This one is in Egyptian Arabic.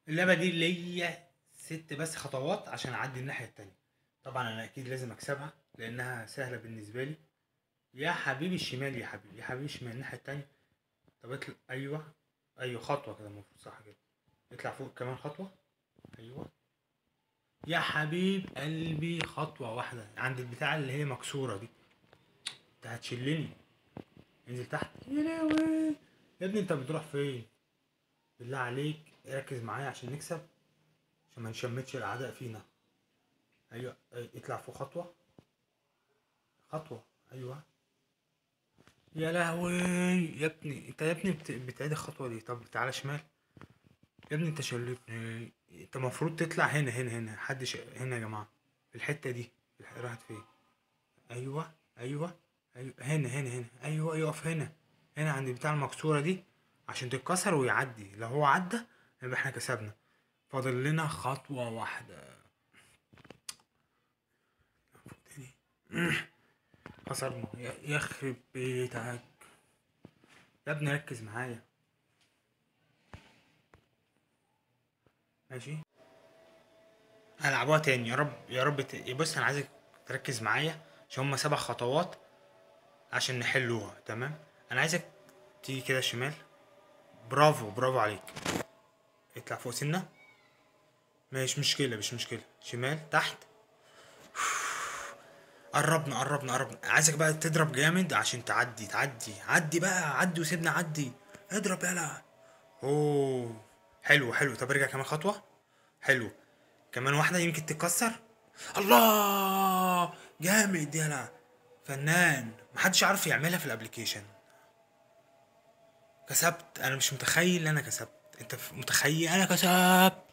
اللعبة دي اللي هي ست بس خطوات عشان اعدي الناحية التانية طبعا انا اكيد لازم اكسبها لانها سهلة بالنسبة لي يا حبيبي الشمال يا حبيبي يا حبيبي الشمال الناحية التانية طب اطلع ايوه ايوه خطوة كده المفروض صح كده اطلع فوق كمان خطوة ايوه يا حبيب قلبي خطوة واحدة عند البتاعة اللي هي مكسورة دي انت هتشلني انزل تحت يا لهوي يا ابني انت بتروح فين بالله عليك ركز معايا عشان نكسب عشان ما نشمتش الاعداء فينا ايوه اي- اطلع فوق خطوة خطوة ايوه يا لهوي يا ابني انت يا ابني بت... بتعيد الخطوة دي طب تعالى شمال يا ابني انت شلتني انت المفروض تطلع هنا هنا هنا حد ش... هنا يا جماعة في الحتة دي في الح- راحت فين ايوه ايوه ايوه هنا هنا هنا ايوه يقف هنا هنا عند بتاع المكسورة دي عشان تتكسر ويعدي لو هو عدى يبقى احنا كسبنا فاضل لنا خطوة واحدة تاني. خسرنا يا- يخرب بيتك يا ابني ركز معايا ماشي هلعبوها تاني يا رب يا رب ت... بص انا عايزك تركز معايا عشان هما سبع خطوات عشان نحلوها تمام انا عايزك تيجي كده شمال برافو برافو عليك اطلع فوق سنة مش مشكلة مش مشكلة شمال تحت قربنا قربنا قربنا عايزك بقى تضرب جامد عشان تعدي تعدي عدي بقى عدي وسيبنا عدي اضرب يلا اوه حلو حلو طب ارجع كمان خطوة حلو كمان واحدة يمكن تتكسر الله جامد يلا فنان محدش عارف يعملها في الابليكيشن كسبت انا مش متخيل ان انا كسبت انت ف- متخيل انا كسبت